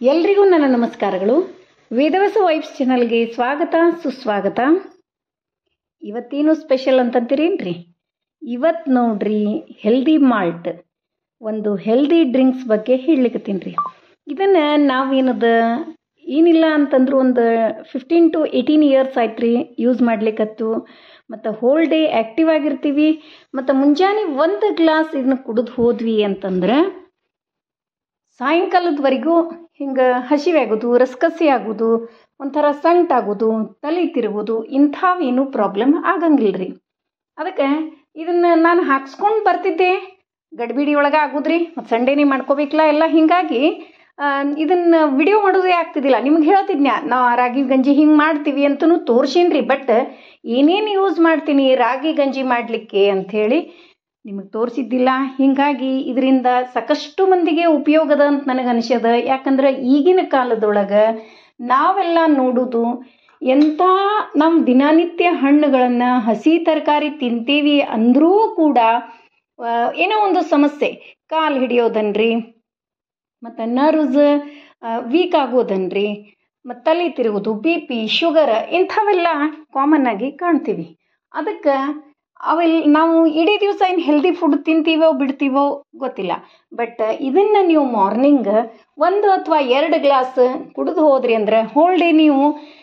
ಎಲ್ರಿಗೂ ನನ್ನ ನಮಸ್ಕಾರಗಳು ವೇದವಸ ವೈಬ್ಸ್ ಚಾನಲ್ಗೆ ಸ್ವಾಗತ ಸುಸ್ವಾಗತ ಇವತ್ತೇನು ಸ್ಪೆಷಲ್ ಅಂತಂತೀರೇನ್ರಿ ಇವತ್ತು ನೋಡ್ರಿ ಹೆಲ್ದಿ ಮಾಲ್ಟ್ ಒಂದು ಹೆಲ್ದಿ ಡ್ರಿಂಕ್ಸ್ ಬಗ್ಗೆ ಹೇಳಲಿಕ್ಕತ್ತೀನಿ ರೀ ಇದನ್ನು ನಾವೇನದ ಏನಿಲ್ಲ ಅಂತಂದ್ರೂ ಒಂದು ಫಿಫ್ಟೀನ್ ಟು ಏಯ್ಟೀನ್ ಇಯರ್ಸ್ ಆಯ್ತು ರೀ ಯೂಸ್ ಮಾಡ್ಲಿಕ್ಕತ್ತು ಮತ್ತು ಹೋಲ್ ಡೇ ಆ್ಯಕ್ಟಿವ್ ಆಗಿರ್ತೀವಿ ಮತ್ತು ಮುಂಜಾನೆ ಒಂದು ಗ್ಲಾಸ್ ಇದನ್ನ ಕುಡಿದು ಹೋದ್ವಿ ಅಂತಂದ್ರೆ ಸಾಯಂಕಾಲದವರೆಗೂ ಹಿಂಗೆ ಹಸಿವೆ ಆಗೋದು ರಸಕಸಿ ಆಗೋದು ಒಂಥರ ಸಂಕಟ ಆಗೋದು ತಲೆ ತಿರುಗೋದು ಇಂಥವೇನು ಪ್ರಾಬ್ಲಮ್ ಆಗಂಗಿಲ್ಲ ರೀ ಅದಕ್ಕೆ ಇದನ್ನು ನಾನು ಹಾಕ್ಸ್ಕೊಂಡು ಬರ್ತಿದ್ದೆ ಗಡಿಬಿಡಿ ಒಳಗೆ ಆಗೋದ್ರಿ ಮತ್ತು ಸಂಡೇನೇ ಮಾಡ್ಕೋಬೇಕಲ್ಲ ಎಲ್ಲ ಹೀಗಾಗಿ ಇದನ್ನು ವಿಡಿಯೋ ಮಾಡೋದೇ ಆಗ್ತಿದ್ದಿಲ್ಲ ನಿಮ್ಗೆ ಹೇಳ್ತಿದ್ನ್ಯಾ ನಾವು ರಾಗಿ ಗಂಜಿ ಹಿಂಗೆ ಮಾಡ್ತೀವಿ ಅಂತಲೂ ತೋರ್ಸೀನಿ ರೀ ಬಟ್ ಏನೇನು ಯೂಸ್ ಮಾಡ್ತೀನಿ ರಾಗಿ ಗಂಜಿ ಮಾಡಲಿಕ್ಕೆ ಅಂಥೇಳಿ ನಿಮಗೆ ತೋರಿಸಿದ್ದಿಲ್ಲ ಹೀಗಾಗಿ ಇದರಿಂದ ಸಾಕಷ್ಟು ಮಂದಿಗೆ ಉಪಯೋಗದ ಅಂತ ನನಗೆ ಅನಿಸ್ಯದ ಯಾಕಂದ್ರೆ ಈಗಿನ ಕಾಲದೊಳಗೆ ನಾವೆಲ್ಲ ನೋಡೋದು ಎಂಥ ನಾವು ದಿನನಿತ್ಯ ಹಣ್ಣುಗಳನ್ನು ಹಸಿ ತರಕಾರಿ ತಿಂತೀವಿ ಅಂದರೂ ಕೂಡ ಆ, ಏನೋ ಒಂದು ಸಮಸ್ಯೆ ಕಾಲು ಹಿಡಿಯೋದನ್ರಿ ಮತ್ತು ನರ್ವ್ಸ್ ವೀಕ್ ಆಗೋದನ್ರಿ ಮತ್ತು ತಲೆ ತಿರುಗೋದು ಬಿ ಪಿ ಶುಗರ್ ಇಂಥವೆಲ್ಲ ಕಾಮನ್ ಆಗಿ ಕಾಣ್ತೀವಿ ಅದಕ್ಕೆ ಅವೆಲ್ಲ ನಾವು ಇಡೀ ದಿವಸ ಏನು ಹೆಲ್ದಿ ಫುಡ್ ತಿಂತೀವೋ ಬಿಡ್ತೀವೋ ಗೊತ್ತಿಲ್ಲ ಬಟ್ ಇದನ್ನು ನೀವು ಮಾರ್ನಿಂಗ್ ಒಂದು ಅಥವಾ ಎರಡು ಗ್ಲಾಸ್ ಕುಡಿದು ಹೋದ್ರಿ ಅಂದ್ರೆ ಹೋಲ್ ಡೇ ನೀವು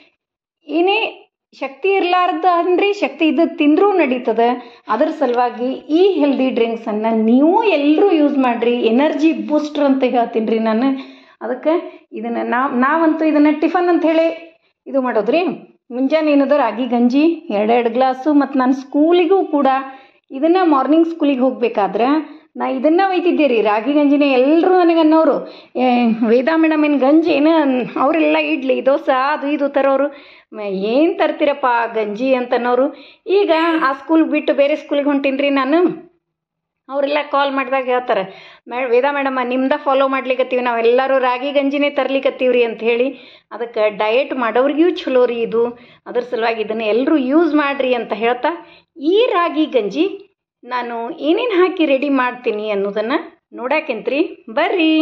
ಏನೇ ಶಕ್ತಿ ಇರಲಾರ್ದ ಅನ್ರಿ ಶಕ್ತಿ ಇದು ತಿಂದರೂ ನಡೀತದೆ ಅದ್ರ ಸಲುವಾಗಿ ಈ ಹೆಲ್ದಿ ಡ್ರಿಂಕ್ಸನ್ನು ನೀವು ಎಲ್ಲರೂ ಯೂಸ್ ಮಾಡಿರಿ ಎನರ್ಜಿ ಬೂಸ್ಟರ್ ಅಂತ ಹೇಳ್ತೀನಿ ರೀ ನಾನು ಅದಕ್ಕೆ ಇದನ್ನು ನಾವು ನಾವಂತೂ ಇದನ್ನು ಟಿಫನ್ ಅಂತ ಹೇಳಿ ಇದು ಮಾಡೋದ್ರಿ ಮುಂಜಾನೆ ಏನದ ರಾಗಿ ಗಂಜಿ ಎರಡೆರಡು ಗ್ಲಾಸು ಮತ್ತು ನಾನು ಸ್ಕೂಲಿಗೂ ಕೂಡ ಇದನ್ನು ಮಾರ್ನಿಂಗ್ ಸ್ಕೂಲಿಗೆ ಹೋಗ್ಬೇಕಾದ್ರೆ ನಾ ಇದನ್ನು ಒಯ್ತಿದ್ದೆ ರೀ ರಾಗಿ ಗಂಜಿನೇ ಎಲ್ಲರೂ ನನಗೆ ಅನ್ನೋರು ಏ, ವೇದಾ ಮೇಡಮ್ ಏನು ಗಂಜಿ ಏನು ಅವರೆಲ್ಲ ಇಡ್ಲಿ ದೋಸೆ ಅದು ಇದು ತರೋರು ಏನು ತರ್ತೀರಪ್ಪ ಗಂಜಿ ಅಂತ ಅನ್ನೋರು ಈಗ ಆ ಸ್ಕೂಲ್ ಬಿಟ್ಟು ಬೇರೆ ಸ್ಕೂಲಿಗೆ ಹೊಂಟೀನಿ ರೀ ನಾನು ಅವರೆಲ್ಲ ಕಾಲ್ ಮಾಡಿದಾಗ ಹೇಳ್ತಾರೆ ಮೇ ವೇದಾ ಮೇಡಮ್ಮ ನಿಮ್ದ ಫಾಲೋ ಮಾಡ್ಲಿಕತ್ತೀವಿ ನಾವೆಲ್ಲರೂ ರಾಗಿ ಗಂಜಿನೇ ತರ್ಲಿಕತ್ತೀವಿ ರೀ ಅಂತ ಹೇಳಿ ಅದಕ್ಕೆ ಡಯಟ್ ಮಾಡೋರಿಗೂ ಚಲೋ ರೀ ಇದು ಅದ್ರ ಸಲುವಾಗಿ ಇದನ್ನು ಎಲ್ಲರೂ ಯೂಸ್ ಮಾಡಿರಿ ಅಂತ ಹೇಳ್ತಾ ಈ ರಾಗಿ ಗಂಜಿ ನಾನು ಏನೇನು ಹಾಕಿ ರೆಡಿ ಮಾಡ್ತೀನಿ ಅನ್ನೋದನ್ನು ನೋಡಾಕೆಂತ್ರಿ ಬರ್ರಿ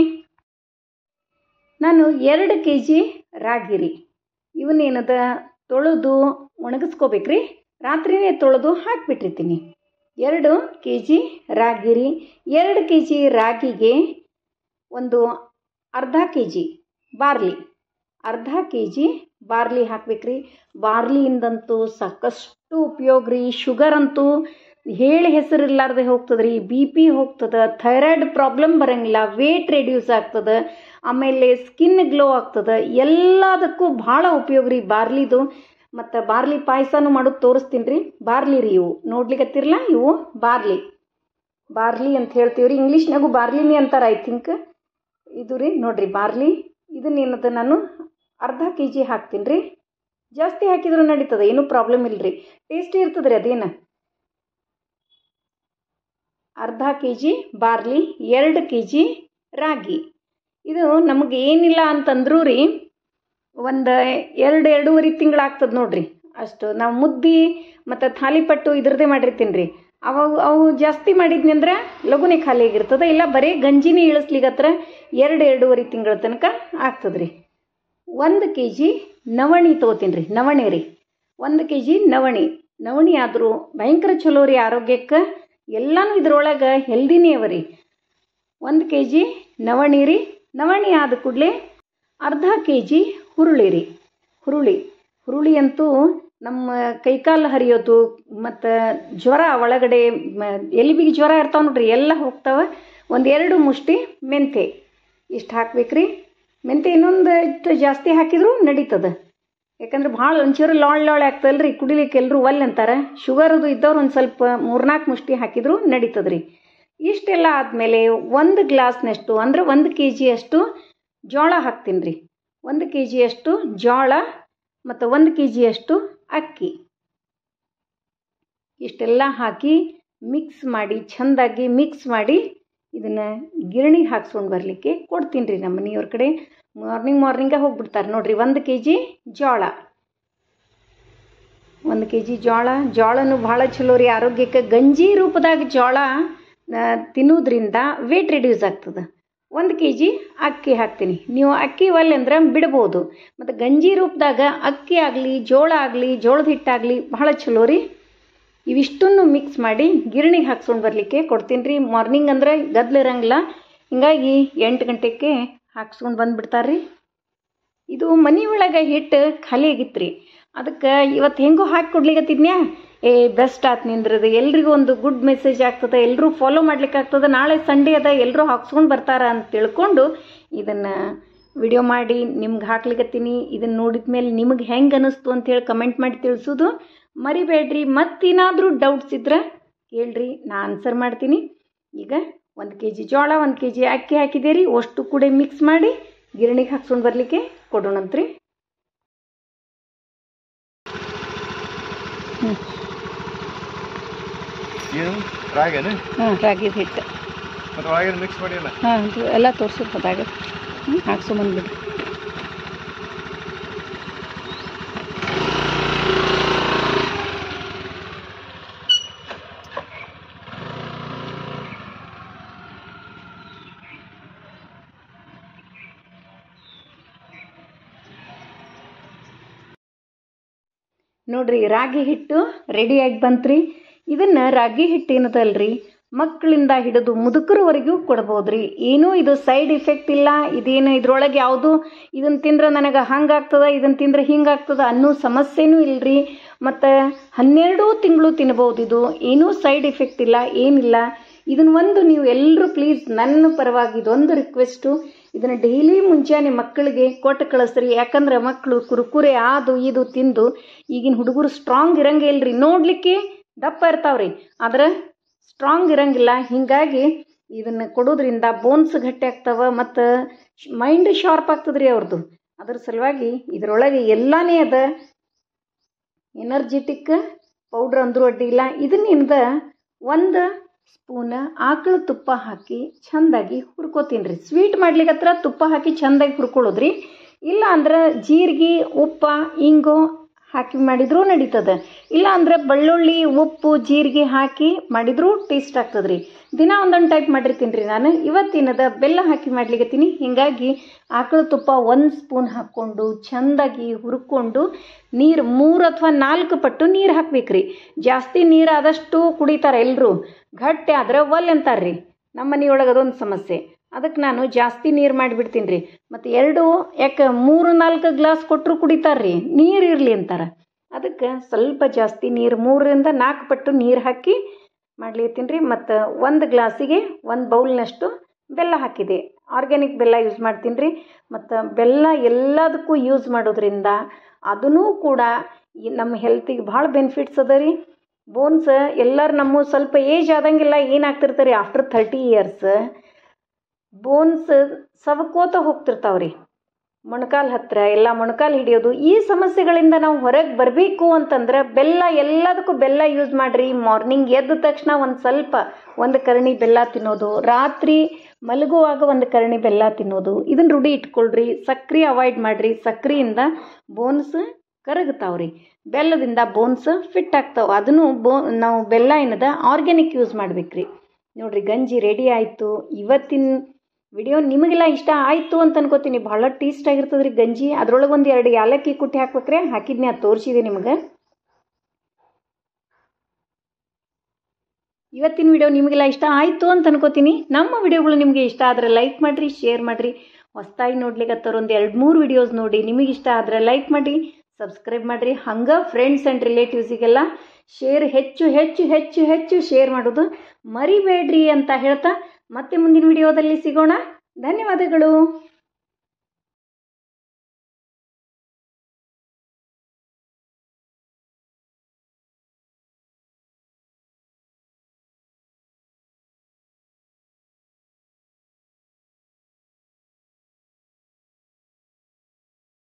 ನಾನು ಎರಡು ಕೆ ಜಿ ರಾಗಿ ರೀ ಇವನ್ನೇನದ ತೊಳೆದು ಒಣಗಿಸ್ಕೋಬೇಕ್ರಿ ರಾತ್ರಿನೇ ತೊಳೆದು ಹಾಕಿಬಿಟ್ಟಿರ್ತೀನಿ ಎರಡು ಕೆ ಜಿ ರಾಗಿ ರೀ ಎರಡು ಕೆ ಜಿ ರಾಗಿಗೆ ಒಂದು ಅರ್ಧ ಕೆ ಜಿ ಬಾರ್ಲಿ ಅರ್ಧ ಕೆ ಜಿ ಬಾರ್ಲಿ ಹಾಕ್ಬೇಕ್ರಿ ಬಾರ್ಲಿಯಿಂದಂತೂ ಸಾಕಷ್ಟು ಉಪಯೋಗ ರೀ ಶುಗರ್ ಅಂತೂ ಹೇಳಿ ಹೆಸರಿಲ್ಲಾರ್ದೆ ಹೋಗ್ತದೆ ರೀ ಬಿ ಪಿ ಹೋಗ್ತದೆ ಥೈರಾಯ್ಡ್ ಪ್ರಾಬ್ಲಮ್ ಬರಂಗಿಲ್ಲ ವೇಟ್ ರೆಡ್ಯೂಸ್ ಆಗ್ತದೆ ಆಮೇಲೆ ಸ್ಕಿನ್ ಗ್ಲೋ ಆಗ್ತದೆ ಎಲ್ಲದಕ್ಕೂ ಭಾಳ ಉಪಯೋಗ ರೀ ಬಾರ್ಲಿದು ಮತ್ತು ಬಾರ್ಲಿ ಪಾಯಸನೂ ಮಾಡೋದು ತೋರಿಸ್ತೀನಿ ರೀ ಬಾರ್ಲಿ ರೀ ಇವು ನೋಡ್ಲಿಕ್ಕತ್ತಿರಲ್ಲ ಇವು ಬಾರ್ಲಿ ಬಾರ್ಲಿ ಅಂತ ಹೇಳ್ತೀವಿ ರೀ ಇಂಗ್ಲೀಷ್ನಾಗೂ ಬಾರ್ಲಿನಿ ಅಂತಾರೆ ಐ ಥಿಂಕ್ ಇದು ರೀ ನೋಡ್ರಿ ಬಾರ್ಲಿ ಇದನ್ನೇನದ ನಾನು ಅರ್ಧ ಕೆ ಜಿ ಹಾಕ್ತೀನಿ ರೀ ಜಾಸ್ತಿ ಹಾಕಿದ್ರು ನಡೀತದೆ ಏನೂ ಪ್ರಾಬ್ಲಮ್ ಇಲ್ಲ ರೀ ಟೇಸ್ಟಿ ಇರ್ತದೆ ರೀ ಅದೇನು ಅರ್ಧ ಕೆ ಜಿ ಬಾರ್ಲಿ ಎರಡು ಕೆ ಜಿ ರಾಗಿ ಇದು ನಮಗೆ ಏನಿಲ್ಲ ಅಂತಂದ್ರೂ ರೀ ಒಂದು ಎರಡು ಎರಡೂವರೆ ತಿಂಗಳಾಗ್ತದೆ ನೋಡ್ರಿ ಅಷ್ಟು ನಾವು ಮುದ್ದಿ ಮತ್ತು ಥಾಲಿಪಟ್ಟು ಇದ್ರದ್ದೇ ಮಾಡಿರ್ತೀನಿ ರೀ ಅವಾಗ ಅವು ಜಾಸ್ತಿ ಮಾಡಿದ್ನಿ ಅಂದ್ರೆ ಲಘುನೆ ಖಾಲಿ ಆಗಿರ್ತದೆ ಇಲ್ಲ ಬರೀ ಗಂಜಿನೇ ಇಳಿಸ್ಲಿಗತ್ರ ಎರಡು ಎರಡೂವರೆ ತಿಂಗಳ ತನಕ ಆಗ್ತದೆ ರೀ ಒಂದು ಕೆ ಜಿ ನವಣಿ ತೊಗೋತೀನಿ ರೀ ನವಣೆ ರೀ ಒಂದು ಕೆ ಜಿ ನವಣಿ ನವಣಿ ಆದರೂ ಭಯಂಕರ ಚಲೋ ರೀ ಆರೋಗ್ಯಕ್ಕೆ ಎಲ್ಲನೂ ಇದ್ರೊಳಗೆ ಹೆಲ್ದಿನೇ ಅವ ರೀ ಒಂದು ಕೆ ಜಿ ನವಣಿ ರೀ ನವಣಿ ಆದ ಕೂಡಲೇ ಅರ್ಧ ಕೆ ಜಿ ಹುರುಳಿ ರೀ ಹುರುಳಿ ಹುರುಳಿ ಅಂತೂ ನಮ್ಮ ಕೈಕಾಲು ಹರಿಯೋದು ಮತ್ತು ಜ್ವರ ಒಳಗಡೆ ಮ- ಎಲ್ಬಿಗೆ ಜ್ವರ ಇರ್ತಾವೆ ನೋಡ್ರಿ ಎಲ್ಲ ಹೋಗ್ತಾವೆ ಒಂದು ಎರಡು ಮುಷ್ಟಿ ಮೆಂತೆ ಇಷ್ಟು ಹಾಕ್ಬೇಕ್ರಿ ಮೆಂತೆ ಇನ್ನೊಂದು ಇಷ್ಟು ಜಾಸ್ತಿ ಹಾಕಿದರೂ ನಡೀತದೆ ಯಾಕಂದ್ರೆ ಭಾಳ ಒಂಚೂರು ಲಾಳ್ ಲಾಳ್ ಆಗ್ತದಲ್ಲ ರೀ ಕುಡಿಲಿಕ್ಕೆ ಎಲ್ಲರೂ ಒಲ್ಲೆ ಅಂತಾರೆ ಶುಗರದು ಇದ್ದವ್ರು ಒಂದು ಸ್ವಲ್ಪ ಮೂರ್ನಾಲ್ಕು ಮುಷ್ಟಿ ಹಾಕಿದರೂ ನಡೀತದೆ ರೀ ಇಷ್ಟೆಲ್ಲ ಆದಮೇಲೆ ಒಂದು ಗ್ಲಾಸ್ನಷ್ಟು ಅಂದರೆ ಒಂದು ಕೆ ಜಿಯಷ್ಟು ಜೋಳ ಹಾಕ್ತೀನಿ ರೀ ಒಂದು ಕೆ ಜಿಯಷ್ಟು ಜೋಳ ಮತ್ತು ಒಂದು ಕೆ ಜಿಯಷ್ಟು ಅಕ್ಕಿ ಇಷ್ಟೆಲ್ಲ ಹಾಕಿ ಮಿಕ್ಸ್ ಮಾಡಿ ಚೆಂದಾಗಿ ಮಿಕ್ಸ್ ಮಾಡಿ ಇದನ್ನು ಗಿರಣಿಗೆ ಹಾಕ್ಸ್ಕೊಂಡು ಬರಲಿಕ್ಕೆ ಕೊಡ್ತೀನಿ ರೀ ನಮ್ಮ ಮನೆಯವ್ರ ಕಡೆ ಮಾರ್ನಿಂಗ್ ಮಾರ್ನಿಂಗೇ ಹೋಗ್ಬಿಡ್ತಾರೆ ನೋಡ್ರಿ ಒಂದು ಕೆ ಜಿ ಜೋಳ ಒಂದು ಕೆ ಜಿ ಜೋಳ ಜೋಳನೂ ಭಾಳ ಚಲೋ ರೀ ಆರೋಗ್ಯಕ್ಕೆ ಗಂಜಿ ರೂಪದಾಗ ಜೋಳ ಆ, ತಿನ್ನೋದ್ರಿಂದ ವೇಟ್ ರಿಡ್ಯೂಸ್ ಆಗ್ತದೆ ಒಂದು ಕೆ ಜಿ ಅಕ್ಕಿ ಹಾಕ್ತೀನಿ ನೀವು ಅಕ್ಕಿ ಒಲ್ಲೆ ಅಂದ್ರೆ ಬಿಡ್ಬೋದು ಮತ್ತು ಗಂಜಿ ರೂಪದಾಗ ಅಕ್ಕಿ ಆಗಲಿ ಜೋಳ ಆಗಲಿ ಜೋಳದ ಹಿಟ್ಟಾಗಲಿ ಬಹಳ ಚಲೋ ರೀ ಇವಿಷ್ಟನ್ನು ಮಿಕ್ಸ್ ಮಾಡಿ ಗಿರಣಿಗೆ ಹಾಕ್ಸ್ಕೊಂಡು ಬರಲಿಕ್ಕೆ ಕೊಡ್ತೀನಿ ರೀ ಮಾರ್ನಿಂಗ್ ಅಂದ್ರೆ ಗದ್ಲು ಇರಂಗಿಲ್ಲ ಹಿಂಗಾಗಿ ಎಂಟು ಗಂಟೆಗೆ ಹಾಕ್ಸ್ಕೊಂಡು ಬಂದುಬಿಡ್ತಾರೆ ರೀ ಇದು ಮನೆ ಒಳಗೆ ಹಿಟ್ಟು ಖಾಲಿ ಆಗಿತ್ತು ರೀ ಅದಕ್ಕೆ ಇವತ್ತು ಹೆಂಗೋ ಹಾಕಿ ಕೊಡ್ಲಿಕತ್ತಿದ್ನ್ಯಾ ಏ ಬೆಸ್ಟ್ ಆತ್ ನಿಂದ್ರದು ಎಲ್ರಿಗೂ ಒಂದು ಗುಡ್ ಮೆಸೇಜ್ ಆಗ್ತದೆ ಎಲ್ಲರೂ ಫಾಲೋ ಮಾಡ್ಲಿಕ್ಕೆ ಆಗ್ತದೆ ನಾಳೆ ಸಂಡೇ ಅದ ಎಲ್ಲರೂ ಹಾಕ್ಸ್ಕೊಂಡು ಬರ್ತಾರ ಅಂತ ತಿಳ್ಕೊಂಡು ಇದನ್ನು ವಿಡಿಯೋ ಮಾಡಿ ನಿಮ್ಗೆ ಹಾಕ್ಲಿಕತ್ತೀನಿ ಇದನ್ನು ನೋಡಿದ ಮೇಲೆ ನಿಮಗೆ ಹೆಂಗೆ ಅನ್ನಿಸ್ತು ಅಂತೇಳಿ ಕಮೆಂಟ್ ಮಾಡಿ ತಿಳಿಸೋದು ಮರಿಬೇಡ್ರಿ ಮತ್ತೇನಾದರೂ ಡೌಟ್ಸ್ ಇದ್ರೆ ಕೇಳ್ರಿ ನಾ ಆನ್ಸರ್ ಮಾಡ್ತೀನಿ ಈಗ ಒಂದು ಕೆ ಜಿ ಜೋಳ ಒಂದು ಕೆ ಜಿ ಅಕ್ಕಿ ಹಾಕಿದ್ದೀರಿ ಅಷ್ಟು ಕೂಡ ಮಿಕ್ಸ್ ಮಾಡಿ ಗಿರಣಿಗೆ ಹಾಕ್ಸ್ಕೊಂಡು ಬರಲಿಕ್ಕೆ ಕೊಡೋಣಂತ್ರಿ ಹ್ಞೂ ಏನು ರಾಗೇನು ಹಾಂ ರಾಗಿ ಹಿಟ್ಟು ಮತ್ತು ಒಳಗೇನು ಮಿಕ್ಸ್ ಮಾಡಿ ಅಲ್ಲ ಹಾಂ ಅದು ಎಲ್ಲ ತೋರಿಸೋದು ಅದಾಗ ಹ್ಞೂ ಹಾಕ್ಸ್ಕೊಂಬಂದ್ಬಿಡ್ರಿ ನೋಡ್ರಿ ರಾಗಿ ಹಿಟ್ಟು ರೆಡಿಯಾಗಿ ಬಂತ್ರಿ ಇದನ್ನು ರಾಗಿ ಹಿಟ್ಟು ಏನದಲ್ರಿ ಮಕ್ಕಳಿಂದ ಹಿಡಿದು ಮುದುಕರವರೆಗೂ ಕೊಡ್ಬೋದ್ರಿ ಏನೂ ಇದು ಸೈಡ್ ಇಫೆಕ್ಟ್ ಇಲ್ಲ ಇದೇನು ಇದ್ರೊಳಗೆ ಯಾವುದು ಇದನ್ನು ತಿಂದ್ರೆ ನನಗೆ ಹಂಗಾಗ್ತದ ಇದನ್ನು ತಿಂದ್ರೆ ಹಿಂಗಾಗ್ತದ ಅನ್ನೋ ಸಮಸ್ಯೆನೂ ಇಲ್ರಿ ಮತ್ತು ಹನ್ನೆರಡು ತಿಂಗಳು ತಿನ್ಬೋದು ಇದು ಏನೂ ಸೈಡ್ ಇಫೆಕ್ಟ್ ಇಲ್ಲ ಏನಿಲ್ಲ ಇದನ್ನ ಒಂದು ನೀವು ಎಲ್ಲರೂ ಪ್ಲೀಸ್ ನನ್ನ ಪರವಾಗಿ ಇದೊಂದು ರಿಕ್ವೆಸ್ಟು ಇದನ್ನು ಡೈಲಿ ಮುಂಜಾನೆ ಮಕ್ಕಳಿಗೆ ಕೊಟ್ಟು ಕಳಿಸ್ರಿ ಯಾಕಂದ್ರೆ ಮಕ್ಕಳು ಕುರುಕುರೆ ಅದು ಇದು ತಿಂದು ಈಗಿನ ಹುಡುಗರು ಸ್ಟ್ರಾಂಗ್ ಇರಂಗೇ ಇಲ್ರಿ ನೋಡಲಿಕ್ಕೆ ದಪ್ಪ ಇರ್ತಾವ್ರಿ ಆದ್ರೆ ಸ್ಟ್ರಾಂಗ್ ಇರಂಗಿಲ್ಲ ಹೀಗಾಗಿ ಇದನ್ನು ಕೊಡೋದ್ರಿಂದ ಬೋನ್ಸ್ ಗಟ್ಟಿ ಆಗ್ತಾವ ಮತ್ತು ಮೈಂಡ್ ಶಾರ್ಪ್ ಆಗ್ತದ್ರಿ ಅವ್ರದ್ದು ಅದ್ರ ಸಲುವಾಗಿ ಇದರೊಳಗೆ ಎಲ್ಲಾನೇ ಅದ ಎನರ್ಜಿಟಿಕ್ ಪೌಡ್ರ್ ಅಂದ್ರೂ ಅಡ್ಡಿ ಇಲ್ಲ ಇದನ್ನಿಂದ ಒಂದು ಸ್ಪೂನ್ ಆಕಳ ತುಪ್ಪ ಹಾಕಿ ಚೆಂದಾಗಿ ಹುರ್ಕೋತೀನಿ ರೀ ಸ್ವೀಟ್ ಮಾಡ್ಲಿಕ್ಕತ್ರ ತುಪ್ಪ ಹಾಕಿ ಚೆಂದಾಗಿ ಹುರ್ಕೊಳ್ಳೋದ್ರಿ ಇಲ್ಲ ಅಂದ್ರೆ ಜೀರಿಗೆ ಉಪ್ಪ ಇಂಗು ಹಾಕಿ ಮಾಡಿದ್ರೂ ನಡೀತದೆ ಇಲ್ಲ ಅಂದ್ರೆ ಬೆಳ್ಳುಳ್ಳಿ ಉಪ್ಪು ಜೀರಿಗೆ ಹಾಕಿ ಮಾಡಿದ್ರೂ ಟೇಸ್ಟ್ ಆಗ್ತದೆ ರೀ ದಿನ ಒಂದೊಂದು ಟೈಪ್ ಮಾಡಿರ್ತೀನಿ ರೀ ನಾನು ಇವತ್ತಿನದ ಬೆಲ್ಲ ಹಾಕಿ ಮಾಡ್ಲಿಕತ್ತೀನಿ ಹೀಗಾಗಿ ಆಕಳ ತುಪ್ಪ ಒಂದು ಸ್ಪೂನ್ ಹಾಕ್ಕೊಂಡು ಚೆಂದಾಗಿ ಹುರ್ಕೊಂಡು ನೀರು ಮೂರು ಅಥವಾ ನಾಲ್ಕು ಪಟ್ಟು ನೀರು ಹಾಕ್ಬೇಕ್ರಿ ಜಾಸ್ತಿ ನೀರು ಆದಷ್ಟು ಕುಡಿತಾರೆ ಎಲ್ಲರೂ ಗಟ್ಟಿ ಆದ್ರೆ ಒಲ್ ಅಂತಾರ್ರಿ ನಮ್ಮ ಮನೆಯೊಳಗೆ ಅದೊಂದು ಸಮಸ್ಯೆ ಅದಕ್ಕೆ ನಾನು ಜಾಸ್ತಿ ನೀರು ಮಾಡಿಬಿಡ್ತೀನಿ ರೀ ಮತ್ತು ಎರಡು ಯಾಕೆ ಮೂರು ನಾಲ್ಕು ಗ್ಲಾಸ್ ಕೊಟ್ಟರು ಕುಡಿತಾರೆ ರೀ ನೀರು ಇರಲಿ ಅಂತಾರೆ ಅದಕ್ಕೆ ಸ್ವಲ್ಪ ಜಾಸ್ತಿ ನೀರು ಮೂರರಿಂದ ನಾಲ್ಕು ಪಟ್ಟು ನೀರು ಹಾಕಿ ಮಾಡ್ಲಿತ್ತೀನಿ ರೀ ಮತ್ತು ಒಂದು ಗ್ಲಾಸಿಗೆ ಒಂದು ಬೌಲ್ನಷ್ಟು ಬೆಲ್ಲ ಹಾಕಿದೆ ಆರ್ಗ್ಯಾನಿಕ್ ಬೆಲ್ಲ ಯೂಸ್ ಮಾಡ್ತೀನಿ ರೀ ಮತ್ತು ಬೆಲ್ಲ ಎಲ್ಲದಕ್ಕೂ ಯೂಸ್ ಮಾಡೋದ್ರಿಂದ ಅದೂ ಕೂಡ ಈ ನಮ್ಮ ಹೆಲ್ತಿಗೆ ಭಾಳ ಬೆನಿಫಿಟ್ಸ್ ಅದ ರೀ ಬೋನ್ಸ್ ಎಲ್ಲರೂ ನಮ್ಮ ಸ್ವಲ್ಪ ಏಜ್ ಆದಂಗೆಲ್ಲ ಏನಾಗ್ತಿರ್ತಾರೆ ಆಫ್ಟರ್ ಥರ್ಟಿ ಇಯರ್ಸ್ ಬೋನ್ಸ್ ಸವಕೋತ ಹೋಗ್ತಿರ್ತಾವ್ರಿ ಮೊಣಕಾಲು ಹತ್ತಿರ ಎಲ್ಲ ಮೊಣಕಾಲು ಹಿಡಿಯೋದು ಈ ಸಮಸ್ಯೆಗಳಿಂದ ನಾವು ಹೊರಗೆ ಬರಬೇಕು ಅಂತಂದ್ರೆ ಬೆಲ್ಲ ಎಲ್ಲದಕ್ಕೂ ಬೆಲ್ಲ ಯೂಸ್ ಮಾಡಿರಿ ಮಾರ್ನಿಂಗ್ ಎದ್ದ ತಕ್ಷಣ ಒಂದು ಸ್ವಲ್ಪ ಒಂದು ಕರಣಿ ಬೆಲ್ಲ ತಿನ್ನೋದು ರಾತ್ರಿ ಮಲಗುವಾಗ ಒಂದು ಕರಣಿ ಬೆಲ್ಲ ತಿನ್ನೋದು ಇದನ್ನು ರೂಢಿ ಇಟ್ಕೊಳ್ರಿ ಸಕ್ರೆ ಅವಾಯ್ಡ್ ಮಾಡಿರಿ ಸಕ್ರೆಯಿಂದ ಬೋನ್ಸ್ ಕರಗ್ತಾವ್ರಿ ಬೆಲ್ಲದಿಂದ ಬೋನ್ಸ್ ಫಿಟ್ ಆಗ್ತಾವೆ ಅದನ್ನು ಬೋ ನಾವು ಬೆಲ್ಲ ಏನದ ಆರ್ಗ್ಯಾನಿಕ್ ಯೂಸ್ ಮಾಡ್ಬೇಕ್ರಿ ನೋಡ್ರಿ ಗಂಜಿ ರೆಡಿ ಆಯಿತು ಇವತ್ತಿನ ವಿಡಿಯೋ ನಿಮಗೆಲ್ಲ ಇಷ್ಟ ಆಯಿತು ಅಂತ ಅನ್ಕೋತೀನಿ ಭಾಳ ಟೇಸ್ಟ್ ಆಗಿರ್ತದೆ ರೀ ಗಂಜಿ ಅದ್ರೊಳಗೆ ಒಂದು ಎರಡು ಯಾಲಕ್ಕಿ ಕುಟ್ಟಿ ಹಾಕ್ಬೇಕ್ರೆ ಹಾಕಿದ್ನಿ ಅದು ತೋರಿಸಿದೆ ನಿಮಗೆ ಇವತ್ತಿನ ವಿಡಿಯೋ ನಿಮಗೆಲ್ಲ ಇಷ್ಟ ಆಯಿತು ಅಂತ ಅನ್ಕೋತೀನಿ ನಮ್ಮ ವಿಡಿಯೋಗಳು ನಿಮಗೆ ಇಷ್ಟ ಆದರೆ ಲೈಕ್ ಮಾಡಿರಿ ಶೇರ್ ಮಾಡಿರಿ ಹೊಸ್ದಾಗಿ ನೋಡ್ಲಿಕ್ಕೆ ಒಂದು ಎರಡು ಮೂರು ವಿಡಿಯೋಸ್ ನೋಡಿ ನಿಮಗೆ ಇಷ್ಟ ಆದರೆ ಲೈಕ್ ಮಾಡಿ ಸಬ್ಸ್ಕ್ರೈಬ್ ಮಾಡಿರಿ ಹಂಗೆ ಫ್ರೆಂಡ್ಸ್ ಆ್ಯಂಡ್ ರಿಲೇಟಿವ್ಸಿಗೆಲ್ಲ ಶೇರ್ ಹೆಚ್ಚು ಹೆಚ್ಚು ಹೆಚ್ಚು ಹೆಚ್ಚು ಶೇರ್ ಮಾಡೋದು ಮರಿಬೇಡ್ರಿ ಅಂತ ಹೇಳ್ತಾ ಮತ್ತೆ ಮುಂದಿನ ವಿಡಿಯೋದಲ್ಲಿ ಸಿಗೋಣ ಧನ್ಯವಾದಗಳು